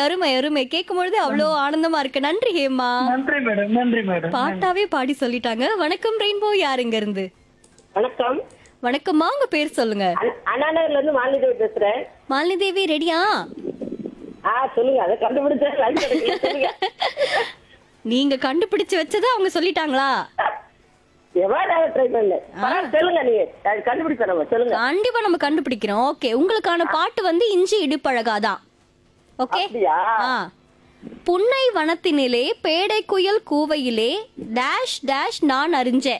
அருமை அருமை கேட்கும் பொழுது அவ்வளோ ஆனந்தமா இருக்கு நன்றி ஹேமா நன்றி மேடம் நன்றி மேடம் பாட்டாவே பாடி சொல்லிட்டாங்க வணக்கம் ரெயின்போ யாருங்க இருந்து வணக்கம் வணக்கம்மா உங்க பேர் சொல்லுங்க அண்ணா- அண்ணா நகர்ல இருந்து மாலிதேவி பேசுறேன் மாலினி தேவி ரெடியா ஆ சொல்லுங்க அதை கண்டுபிடிச்சேன் லைன் கிடைக்கல சொல்லுங்க நீங்க கண்டுபிடிச்சு வச்சதை அவங்க சொல்லிட்டாங்களா எவ்வளவு ட்ரை பண்ணேன் பரவாயில்ல, சொல்லுங்க நீங்க அது கண்டுபிடிச்ச நம்ம சொல்லுங்க கண்டிப்பா நம்ம கண்டுபிடிக்கிறோம் ஓகே உங்களுக்கான பாட்டு வந்து இஞ்சி இடுப்பழகாதான் ஓகே அப்படியா ஆ புன்னை வனத்தினிலே பேடை குயில் கூவையிலே டேஷ் டேஷ் நான் அறிஞ்சேன்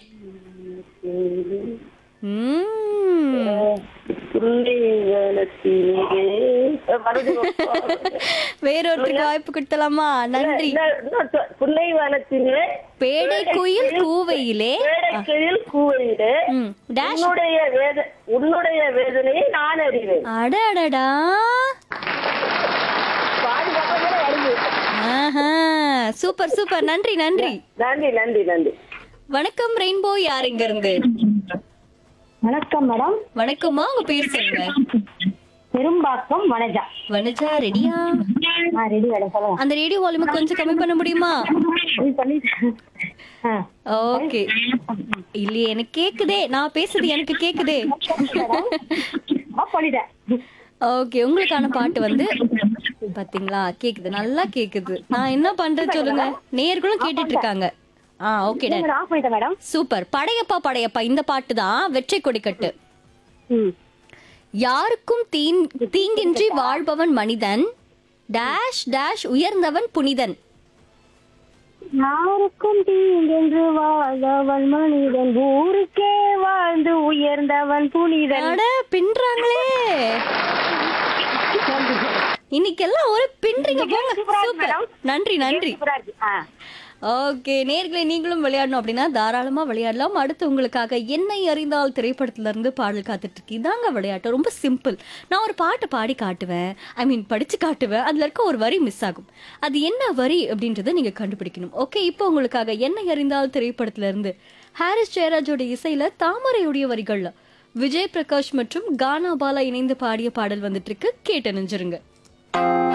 ம்ம். புள்ளி வேலத்திலே. மறுபடியும் வேறொருத்தருக்கு வாய்ப்பு கொடுத்தலாமா நன்றி இன்னொரு- இன்னொரு சொல். புன்னை வனத்திலே பேடை குயில் கூவையிலே வேடைக்கையில் கூவையிலே ம், டேஷ் உன்னுடைய வேத உன்னுடைய வேதனையை நான் அறிவேன் அடடடா பாதி பக்கம் கூட வருது ஆஹா சூப்பர் சூப்பர் நன்றி நன்றி நன்றி நன்றி நன்றி வணக்கம் ரெயின்போ யார் இங்க இருந்து வணக்கம் மேடம் வணக்கம்மா உங்க பேர் சொல்லுங்க பெரும்பாக்கம் வனஜா வனஜா ரெடியா ஆ ரெடி மேடம் சொல்லுங்க அந்த ரேடியோ வால்யூம் கொஞ்சம் கம்மி பண்ண முடியுமா இது பண்ணிட்டேன் ஆ ஓகே இல்லையே எனக்கு கேக்குதே நான் பேசுறது எனக்கு கேக்குதே ஆஃப் பண்ணிட்டேன் ஓகே உங்களுக்கான பாட்டு வந்து பாத்தீங்களா கேக்குது நல்லா கேக்குது நான் என்ன பண்றது சொல்லுங்க நேயர்களும் கேட்டுட்டு இருக்காங்க ஆ ஓகே டன் ஆஃப் பண்ணிட்டேன் மேடம் சூப்பர் படையப்பா படையப்பா இந்த பாட்டு தான் வெற்றி கொடிக்கட்டு ம் யாருக்கும் தீன் தீங்கின்றி வாழ்பவன் மனிதன் டேஷ் டேஷ் உயர்ந்தவன் புனிதன் யாருக்கும் தீங்கென்று வாழ்ந்தவன் மனிதன் ஊருக்கே வாழ்ந்து உயர்ந்தவன் புனிதன் அட பின்றாங்களே இன்னைக்கெல்லாம் ஒரு பின்றீங்க போங்க சூப்பர் நன்றி நன்றி சூப்பரா இருக்கு ஆ ஓகே நேர்களை நீங்களும் விளையாடணும் அப்படின்னா தாராளமா விளையாடலாம் அடுத்து உங்களுக்காக என்னை அறிந்தால் திரைப்படத்துல இருந்து பாடல் காத்துட்டு இருக்கு இதாங்க விளையாட்டு ரொம்ப சிம்பிள் நான் ஒரு பாட்டு பாடி காட்டுவேன் ஐ மீன் படிச்சு காட்டுவேன் அதுல இருக்க ஒரு வரி மிஸ் ஆகும் அது என்ன வரி அப்படின்றத நீங்க கண்டுபிடிக்கணும் ஓகே இப்போ உங்களுக்காக என்னை அறிந்தால் திரைப்படத்துல இருந்து ஹாரிஸ் ஜெயராஜோட இசையில தாமரையுடைய வரிகள்ல விஜய் பிரகாஷ் மற்றும் கானா பாலா இணைந்து பாடிய பாடல் வந்துட்டு இருக்கு கேட்டு நினைஞ்சிருங்க